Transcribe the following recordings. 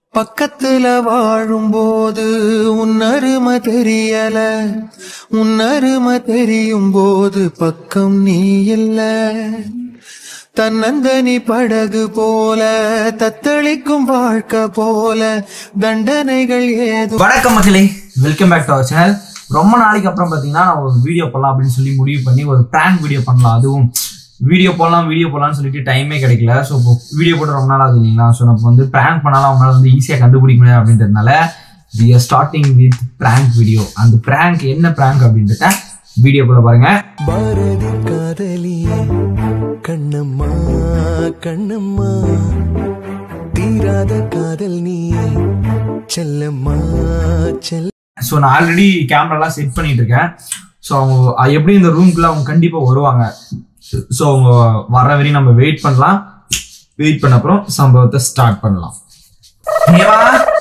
பக்கத்துல வாழும்போது உன் அருமை தெரியல உன் அருமை தெரியும் போது பக்கம் நீ இல்ல தன்னந்தனி படகு போல தத்தளிக்கும் வாழ்க்கை போல தண்டனைகள் ஏதும் வணக்கம் மக்களே welcome back to our channel ரொம்ப நாளைக்கு அப்புறம் பார்த்தீங்கன்னா நான் ஒரு வீடியோ பண்ணலாம் அப்படின்னு சொல்லி முடிவு பண்ணி ஒரு ப்ராங்க் வீடியோ பண்ணலாம் அதுவும் வீடியோ போடலாம் வீடியோ போடலாம்னு சொல்லிட்டு டைமே கிடைக்கல ஸோ இப்போ வீடியோ போட்டு ரொம்ப நாள் ஆகுது இல்லைங்களா ஸோ நம்ம வந்து ப்ராங்க் பண்ணாலும் அவங்களால வந்து ஈஸியாக கண்டுபிடிக்க முடியாது அப்படின்றதுனால we are starting with prank video அந்த ப்ராங்க் என்ன ப்ராங்க் அப்படின்றத வீடியோ கூட பாருங்க பாரதி காதலியே கண்ணம்மா கண்ணம்மா தீராத காதல் நீ செல்லம்மா செல்ல ஸோ நான் ஆல்ரெடி கேமராலாம் செட் பண்ணிட்டு இருக்கேன் ஸோ அவங்க அஹ் எப்படி இந்த ரூம்குள்ள அவங்க கண்டிப்பாக வருவாங்க ஸோ அவங்க வர வரையும் நம்ம வெயிட் பண்ணலாம் வெயிட் பண்ண அப்புறம் சம்பவத்தை ஸ்டார்ட் பண்ணலாம் ஹேமா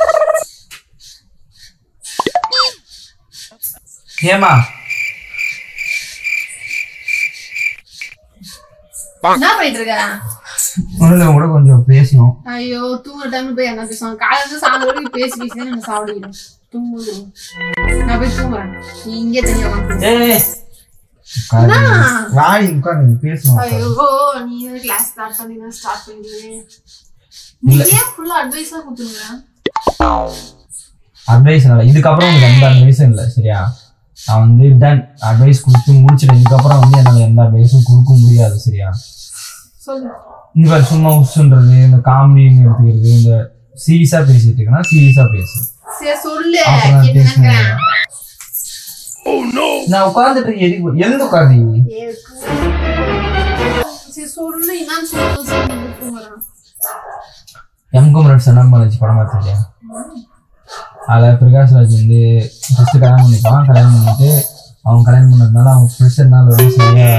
ஹேமா என்ன பண்ணிட்டு இருக்க ஒன்றும் கூட கொஞ்சம் பேசணும் ஐயோ தூங்குற டைம்ல போய் என்ன பேசுவாங்க காலையில இருந்து சாயந்தரம் வரைக்கும் பேசி பேசி தான் நம்ம சாப்பிடுகிறோம் தூங்குது நான் போய் தூங்குறேன் நீ இங்கே தனியா உட்காந்து ஏய் வாடி உட்காந்து பேசணும் ஐயோ நீ கிளாஸ் ஸ்டார்ட் பண்ணி ஸ்டார்ட் பண்ணிடுவேன் நீ ஏன் ஃபுல்லா அட்வைஸ் தான் கொடுத்துருங்க அட்வைஸ் இல்லை இதுக்கப்புறம் உங்களுக்கு எந்த அட்வைஸும் இல்லை சரியா நான் வந்து டன் அட்வைஸ் கொடுத்து முடிச்சிட்டேன் இதுக்கப்புறம் வந்து என்னால் எந்த அட்வைஸும் கொடுக்க முடியாது சரியா சொல்லு இந்த மாதிரி சும்மா உசுன்றது இந்த காமெடின்னு எடுத்துக்கிறது இந்த சீரியஸாக பேசிட்டு இருக்கேன்னா சீரியஸாக பேசு சரி சொல்லு அப்புறம் நான் கேட்டுக்கிறேன் நான் உட்காந்துட்டு எதுக்கு எழுந்து உட்காந்து சரி சொல்லு என்னன்னு சொல்லு சொல்லு தூங்குறேன் எம் குமரன் சன்னம் பாலாஜி படம் பார்த்துருக்கியா அதில் பிரகாஷ் ராஜ் வந்து ஃபஸ்ட்டு கல்யாணம் பண்ணிப்பான் கல்யாணம் பண்ணிட்டு அவன் கல்யாணம் பண்ணதுனால அவன் ப்ரெஷர்னால வந்து சரியா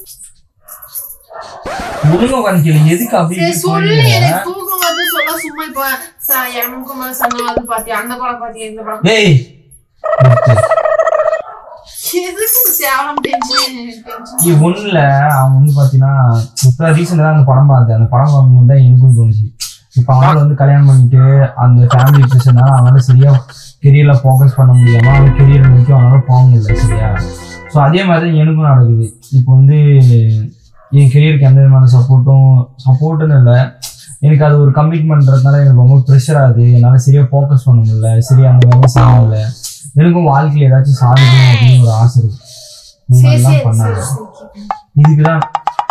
ஒழுங்கா உட்காந்து கேளு எதுக்கு அப்படி சரி இப்படி சொல்லு சொல்றீங்க? எனக்கு தூக்கம் வந்து சொல்ல சும்மா இப்போ ச- எனக்கு மேல சொன்ன அது பாத்தியா அந்த படம் பாத்தியா இந்த படம் ஏய் நிறுத்து. எதுக்கு தேவலாம் டென்ஷன் டென்ஷன் இது ஒண்ணுல அவன் வந்து பாத்தீங்கன்னா இப்ப ரீசெண்டா தான் அந்த படம் பார்த்தேன் அந்த படம் பார்க்கும்போது தான் எனக்கும் தோணுச்சு இப்ப அவனால வந்து கல்யாணம் பண்ணிட்டு அந்த ஃபேமிலி பிரச்சனால அவனால சரியா கெரியர்ல ஃபோக்கஸ் பண்ண முடியாம அவன் கெரியர் நோக்கி அவனால போக முடியல சரியா ஸோ அதே மாதிரி தான் எனக்கும் நடக்குது இப்போ வந்து என் கெரியருக்கு எந்த விதமான சப்போர்ட்டும் சப்போர்ட்டுன்னு இல்லை எனக்கு அது ஒரு கமிட்மெண்ட்றதுனால எனக்கு ரொம்ப ப்ரெஷர் ஆகுது என்னால் சரியா ஃபோக்கஸ் பண்ண முடியல சரியா அந்த வேலை செய்ய முடியல எனக்கும் வாழ்க்கையில் ஏதாச்சும் சாதிக்கணும் அப்படின்னு ஒரு ஆசை இருக்கு இந்த சரி மாதிரிலாம் சரி பண்ணாங்க சரி சரி இதுக்குதான்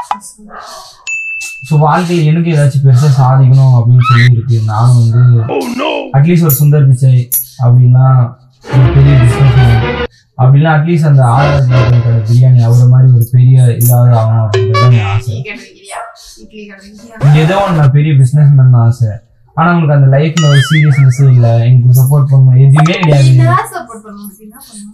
ஸோ வாழ்க்கையில் எனக்கு ஏதாச்சும் பெருசாக சாதிக்கணும் அப்படின்னு சொல்லி இருக்கு நானும் வந்து அட்லீஸ்ட் ஒரு சுந்தர் பிச்சை அப்படின்னா ஒரு பெரிய பிஸ்னஸ் அப்படின்னா அட்லீஸ்ட் அந்த ஆர்டர் பிரியாணி அவர மாதிரி ஒரு பெரிய இதாவது ஆகணும் அப்படின்றது தான் என் ஆசை டீ கிடைக்கிறியா இட்லி கிடைக்கிறியா இங்க ஏதோ ஒன்று நான் பெரிய பிஸ்னஸ் மேன் ஆசை ஆனா உங்களுக்கு அந்த லைஃப்ல ஒரு சீரியஸ்னஸே இல்லை எனக்கு சப்போர்ட் பண்ணணும் எதுவுமே கிடையாது நான் சப்போர்ட் பண்ணுவேன் என்ன பண்ணுவேன்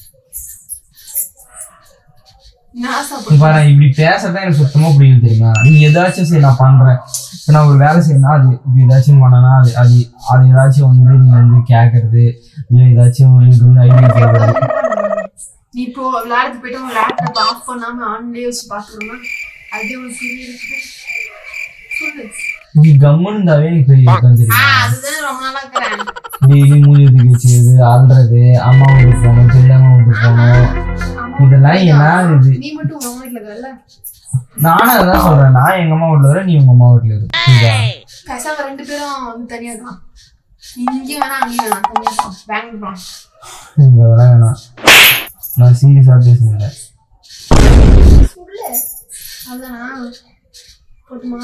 நான் சப்போர்ட் இப்ப நான் இப்படி பேசுறதா எனக்கு சுத்தமா புரியுது தெரியுமா நீ ஏதாச்சும் சரி நான் பண்றேன் இப்ப நான் ஒரு வேலை செய்யணும் அது இப்படி ஏதாச்சும் பண்ணனா அது அது அது ஏதாச்சும் வந்து நீ வந்து கேட்கறது இல்ல ஏதாச்சும் எனக்கு வந்து ஐடியா கேட்கறது நீ இப்போ விளையாடுறது போயிட்டு உங்க லேப்டாப் ஆஃப் பண்ணாம ஆன்லயே வச்சு பாத்துக்கணும் அது ஒரு பெரிய இருக்கு சொல்லு நீ கம்முன்னு இருந்தாவே எனக்கு பெரிய இருக்காது ஆ தெரியுமா அதுதான் ரொம்ப நாளா இருக்கிறேன் டெய்லி மூஞ்சி தூக்கி வச்சுக்கிறது ஆடுறது அம்மா வீட்டுக்கு போகணும் பெரியம்மா வீட்டுக்கு போகணும் இதெல்லாம் என்ன இது நீ மட்டும் உங்க அம்மா வீட்டுல இருக்கல நானும் அதான் சொல்றேன் நான் எங்க அம்மா வீட்டுல வரேன் நீ உங்க அம்மா வீட்டுல இரு புரியுதா பேசாம ரெண்டு பேரும் வந்து தனியா தான் இங்கே வேணா அங்கேயும் வேணாம் தனியா தான் பெங்களூர் தான் இங்க அதெல்லாம் வேணாம் நான் சீரியஸா பேசுனேன் சொல்லு அதானா போட்டுமா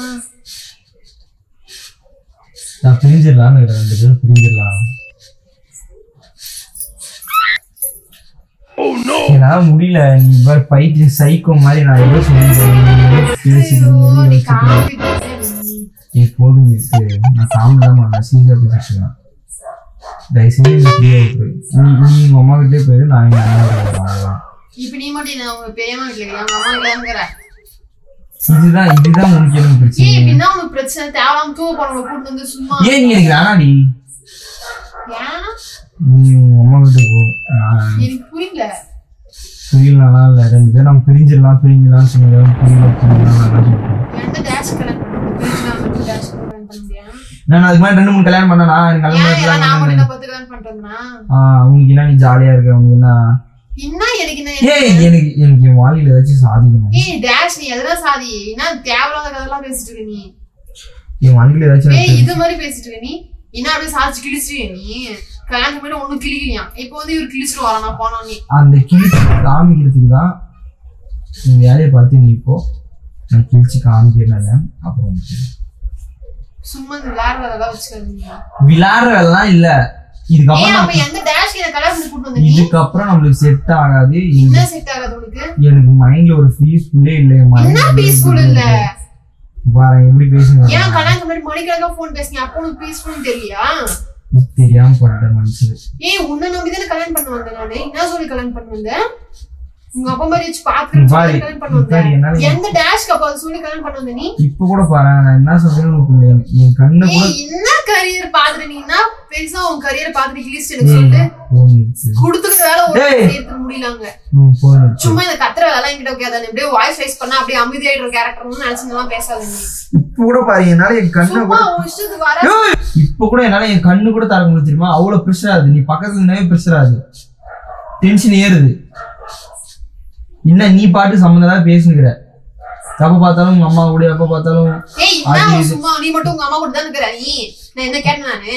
நான் பிரிஞ்சிடலான்னு இருக்கிறேன் ரெண்டு பேரும் பிரிஞ்சிடலாம் என்னால முடியல நீ இவ்வாறு பைத்தியம் சைக்கோ மாதிரி நான் ஏதோ சொல்லிடுறேன் நீ ஏதோ பேசிட்டு ஐயோ, நீ நீ ஏதோ யோசிச்சுட்டு. காமெடி பண்ணிட்டே நீ. ஏய், போதும் இருக்கு நான் காமெடிதான் நான் சீரியஸா பேசிட்டுருக்கேன் தயவு செஞ்சு நீ ஃப்ரீயா விட்டுரு நீ நீ உங்க அம்மா கிட்டே போயிரு நான் எங்க அம்மா கிட்ட போறேன் அவ்வளவுதான். இப்ப நீ மட்டும் என்ன உங்க பெரியம்மா வீட்டுல இருக்கியா உங்க அம்மா வீட்டுல இருக்கிற இதுதான் இதுதான் உனக்கு எனக்கு ஏன் பிரச்சனை இப்படின்னா உனக்கு பிரச்சனை தேவலாம் தூவ போறவங்க கூட்டு வந்து சும்மா ஏன் நீ எனக்கு வேணாடி ஏன் நீ உங்க அம்மா வீட்டுக்கு போ நான் எனக்கு புரியல புரியலாம் இல்லை ரெண்டு பேரும் நம்ம பிரிஞ்சிடலாம் பிரிஞ்சிடலாம் சொன்னது புரியல புரியலாம் நல்லா சொல்லிட்டேன் எந்த டேஷ் கனெக்ட் பண்ண டேஷ் கனெக்ட் பண்ண முடியாது நான் அதுக்கு மாதிரி ரெண்டு மூணு கல்யாணம் பண்ணனா எனக்கு கல்யாணம் ஏன் எல்லாம் நான் பண்ணி மட்டும் பத்து கல்யாணம் பண்றதுனா ஆஹ் உனக்கு என்ன நீ ஜாலியா இருக்க உனக்கு என்ன என்ன எனக்கு என்ன ஏய் எனக்கு எனக்கு என் வாழ்க்கையில ஏதாச்சும் சாதிக்கணும் ஏய் டேஷ் நீ எதெல்லாம் சாதி என்ன தேவையில்லாத கதெல்லாம் பேசிட்டு இருக்க நீ என் வாழ்க்கையில ஏதாச்சும் ஏய் இது மாதிரி பேசிட்டு இருக்க நீ என்ன அப்படியே சாதிச்சு கிழிச்சிருக்க நீ கல்யாணத்துக்கு முன்னாடி ஒண்ணும் கிழிக்கலையா இப்போ வந்து இவர் கிழிச்சிட்டு வரா நான் போனா நீ அந்த கிழிச்சு காமிக்கிறதுக்கு தான் நீ வேலையை பார்த்து நீ இப்போ நான் கிழிச்சு காமிக்கிறேன் அப்புறம் உனக்கு தெரியும். சும்மா இந்த விளையாடுறதெல்லாம் வச்சுக்காதீங்க விளையாடுறதெல்லாம் இல்ல ஏன் இதுக்கப்புறம் அப்ப நான் எந்த டேஷ் என்ன கல்யாணம் பண்ணி கூட்டு வந்த நீ இதுக்கப்புறம் நம்மளுக்கு செட் ஆகாது என்ன எனக்கு- செட் ஆகாது உனக்கு எனக்கு மைண்ட்ல ஒரு பீஸ்ஃபுல்லே இல்ல என் mind என்ன peaceful இல்ல? பாரு எப்படி பேசுங்க ஏன் கல்யாணத்துக்கு முன்னாடி மணிக்கணக்கா போன் பேசுங்க அப்போ உனக்கு பீஸ்ஃபுல் தெரியலையா தெரியாம பண்ணிட்டேன் மனுஷன் ஏய் உன்னை நம்பி தானே கல்யாணம் பண்ண வந்தேன் நானு என்ன சொல்லி கல்யாணம் பண்ண வந்தேன் உங்க அப்பா மாதிரி வச்சு நீ பாரு, பாத்துக்கிட்டு கல்யாணம் பண்ண நீ பாரு, என்னால- வந்தேன் எந்த டேஷ்க்கு அப்ப அதை சொல்லி கல்யாணம் பண்ண வந்த நீ இப்ப கூட பாரு நான் என்ன சொல்றேன்னு உனக்கு இல்ல. என் கண்ணு கூட ஏய் என்ன கரியர் பாத்துட்டு நீ என்ன பெருசா உன் கரியர் பாத்துட்டு கிழிச்சு எனக்கு சொல்லு போனிச்சு குடுத்துக்கிட்ட வேலை ஒரு டேய். சேர்த்து முடியலாங்க ம் போனிச்சு சும்மா இந்த கத்துற வேலை என்கிட்ட வைக்காத அப்படியே வாய்ஸ் ரைஸ் பண்ணா அப்படியே அமைதியாயிடுற கேரக்டர்னு நினைச்சுலாம் பேசாத நீ இப்ப கூட பாரு என்னால என் கண்ணை சும்மா கூட உன் இஷ்டத்துக்கு வர ஏய்! இப்ப கூட என்னால என் கண்ணு கூட தர முடியும் தெரியுமா அவ்வளவு ப்ரெஷர் ஆகுது நீ பக்கத்துல இருந்தாவே ப்ரெஷர் ஆகுது டென்ஷன் ஏறுது என்ன நீ பாட்டு சம்மந்தம் பேசுனுக்கிற எப்ப பார்த்தாலும் உங்க அம்மா கூட எப்ப பார்த்தாலும் ஏய் என்ன உன் சும்மா நீ மட்டும் உங்க அம்மா கூட தான் இருக்கிற நீ நான் என்ன கேட்டேன் நானு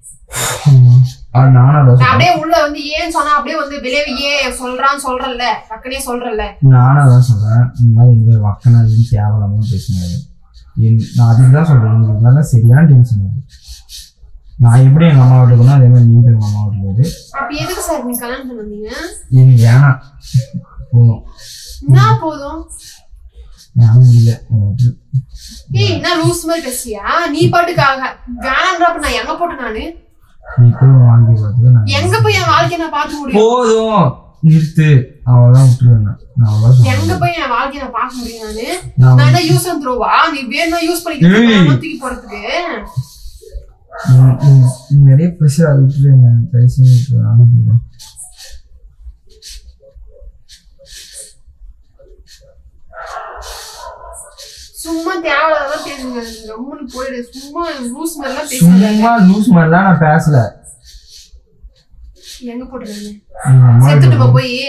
அது நானா தான் நான் சொல்றேன். அப்படியே உள்ள வந்து ஏன்னு சொன்னா அப்படியே வந்து வெளியே ஏன் சொல்றான்னு சொல்றல்ல டக்குனே சொல்றல்ல நானா தான் சொல்றேன் இந்த மாதிரி இந்த மாதிரி வக்கனாதுன்னு கேவலமா பேசுனாரு என்- நான் அதுக்கு தான் சொல்றேன் உங்களுக்கு நல்லா சரியான டென்ஷன் அது நான் எப்படி எங்க அம்மா வீட்டுக்கு போனோம் அதே மாதிரி நீங்க எங்க அம்மா வீட்டுக்கு போகுது அப்ப எதுக்கு சார் நீங்க கல்யாணம் பண்ண வந்தீங்க எனக்கு வேணாம் போதும் என்ன போதும் யாரும் இல்லை எனக்கு ஏய் என்ன லூஸ் மாதிரி பேசியா நீ பாட்டுக்காக வேணான்றப்ப நான் எங்க போட்டு நானு நீ போய் உன் வாழ்க்கை பார்த்துக்க நான் எங்க போய் என் வாழ்க்கைய நான் பார்க்க முடியும் போதும் நிறுத்து அவ்வளவுதான் விட்டுருவேன் நான். நான் அவ்வளவுதான் எங்க சொல்றேன். போய் என் வாழ்க்கைய நான் பார்க்க முடியும் நானு நான் நான் என்ன யூஸ் அண்ட் த்ரோவா நீ வேணும்னா யூஸ் ஏய். பண்ணிக்கிட்டு தூக்கி போறதுக்கு உம் உம் உம் நிறைய ப்ரெஷர் அது விட்டுருங்க தயவு செஞ்சு விட்டுருங்க நான் விட்டுறேன். சும்மா தேவையில்லாதான் பேசுங்க கம்முன்னு போயிடு சும்மா லூஸ் மாதிரிலாம் பேசுங்க சும்மா லூஸ் மாதிரிலாம் நான் பேசல எங்க போட்டுருங்க எங்க அம்மா செத்துட்டுமா கிட்ட போய்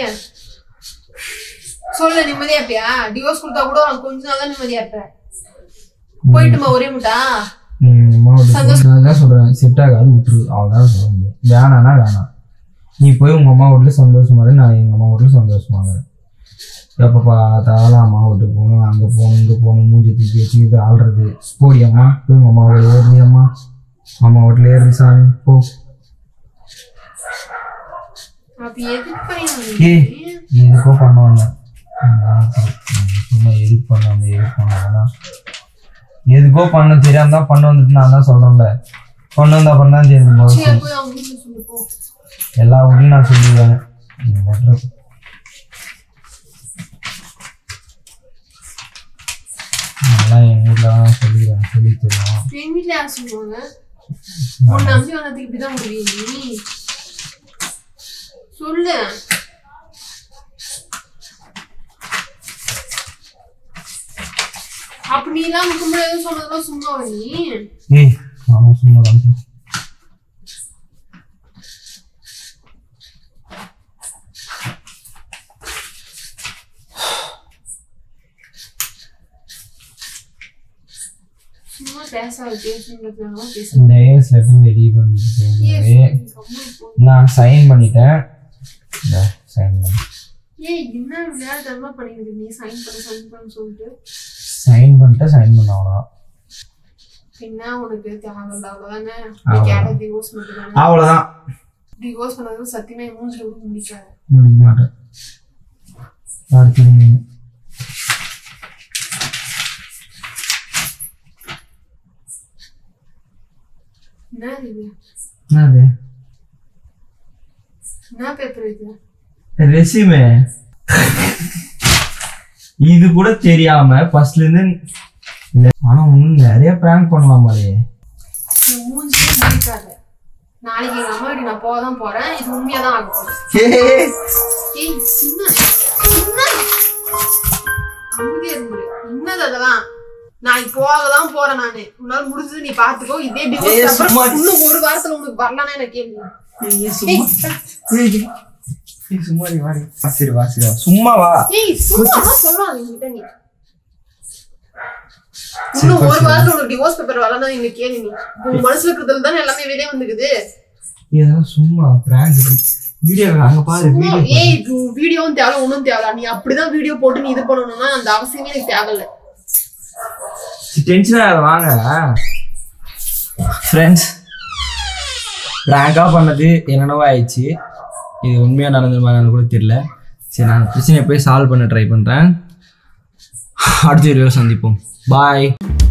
சொல்லு நிம்மதியா இருப்பியா டிவோர்ஸ் கொடுத்தா கூட உனக்கு கொஞ்ச நாள் தான் நிம்மதியா இருப்ப போயிட்டுமா ஒரே முட்டா நீ எங்க அம்மா கிட்ட சந்தோஷம். போ. நான் தான் சொல்றேன் செட் ஆகாது விட்டுரு அவ்வளோதான் சொல்ல முடியும் வேணாம்னா வேணாம் நீ போய் உங்க அம்மா வீட்டுல சந்தோஷமா இரு நான் எங்க அம்மா வீட்டுல சந்தோஷமா இருக்கேன் எப்போ பார்த்தாலும் அம்மா வீட்டுக்கு போகணும் அங்கே போகணும் இங்கே போகணும் மூஞ்சி தூக்கி வச்சு இது ஆள்றது போடி அம்மா போய் உங்க அம்மா வீட்டில் ஏறி அம்மா அம்மா வீட்டில் ஏறி சாமி போ அப்ப எதுக்கு பையன் ஏய் எதுக்கோ பண்ணுவாங்க சும்மா எதுக்கு பண்ணாங்க எதுக்கு பண்ணாங்கன்னா எதுக்கோ பண்ண தெரியாம தான் பண்ண வந்துட்டு நான் தான் சொல்றேன்ல பண்ண வந்த அப்புறம் தான் தெரியுது முதல்ல. சரி போய் அவங்க வீட்டுல சொல்லு போ எல்லா ஊர்லயும் நான் சொல்லிடுவேன் இந்த letter அதெல்லாம் என் ஊர்ல தான் சொல்லிடுவேன் சொல்லி தெரியும் எங்க வீட்டுல யார் சொல்லுவாங்க உன் நம்பி வந்ததுக்கு இப்படிதான் முடியும் நீ சொல்லு அப்ப நீ எல்லாம் கும்பிட எதுவும் சொன்னதெல்லாம் சும்மா நீ ஏய் ஆமா சும்மா தான் சும்மா பேசாத பேசுன்றதுனால பேச இந்த ஏஎஸ் லெட்டர் ரெடி பண்ணிட்டு நான் சைன் பண்ணிட்டேன் சைன் பண்ணி ஏய் என்ன விளையாட்டுமா பண்ணிட்டு நீ சைன் பண்ண சைன் பண்ண சொல்லிட்டு சைன் பண்ணிட்டு சைன் பண்ண அவ்வளோதான் என்ன உனக்கு தேவையில்ல அவ்வளவுதானே நீ அவ்வளவுதான். கேட்ட டிவோர்ஸ் மட்டும் தானே அவ்வளோதான் டிவோர்ஸ் பண்ணது சத்தியமா என் மூஞ்சில கூட முடிக்காது முடிக்க மாட்டேன் அடுத்து நீங்க என்ன இது என்னது என்ன பேப்பர் இது ரெசியூமே இது கூட தெரியாம ஃபர்ஸ்ட்ல இருந்து இல்ல, ஆனா இன்னும் நிறைய பிராங்க் பண்ணலாமாலே என் மூஞ்சிலே முடிக்காது நாளைக்கு எங்க அம்மா வீட்டுக்கு நான் போக தான் போறேன் இது உண்மையா தான் ஆக போகுது ஏய் சின்ன சின்ன அமைதியா இருந்து என்னது அதெல்லாம் நான் இப்போ போகதான் போறேன் நானு உன்னால முடிஞ்சது நீ பாத்துக்கோ இதே ஏய், டிவோர்ஸ் சும்மா அப்புறம் இன்னும் ஒரு வாரத்துல உனக்கு வரலாம்னா எனக்கு கேள்வி சும்மா நீ வாடி வா சரி வா சரி வா சும்மா வா ஏய் சும்மா சொல்றாங்க என்கிட்ட நீ இன்னும் ஒரு வாரத்துல உனக்கு டிவோர்ஸ் பேப்பர் வரலாம் நீ கேள்வி நீ உன் மனசுல இருக்கிறதுல தானே எல்லாமே வெளியே வந்துக்குது இதெல்லாம் சும்மா பிராங்க் வீடியோ அங்க பாரு சும்மா, வீடியோ ஏய் வீடியோவும் தேவை ஒன்றும் தேவை நீ அப்படிதான் வீடியோ போட்டு நீ இது பண்ணணும்னா அந்த அவசியமே எனக்கு தேவையில்ல டென்ஷன் ஆகாத வாங்க ஃப்ரெண்ட்ஸ் ப்ராங்காக பண்ணது என்னென்னவோ ஆயிடுச்சு இது உண்மையாக நடந்துருமா கூட தெரியல சரி நான் பிரச்சனையை போய் சால்வ் பண்ண ட்ரை பண்ணுறேன் அடுத்த வீடியோ சந்திப்போம் பாய்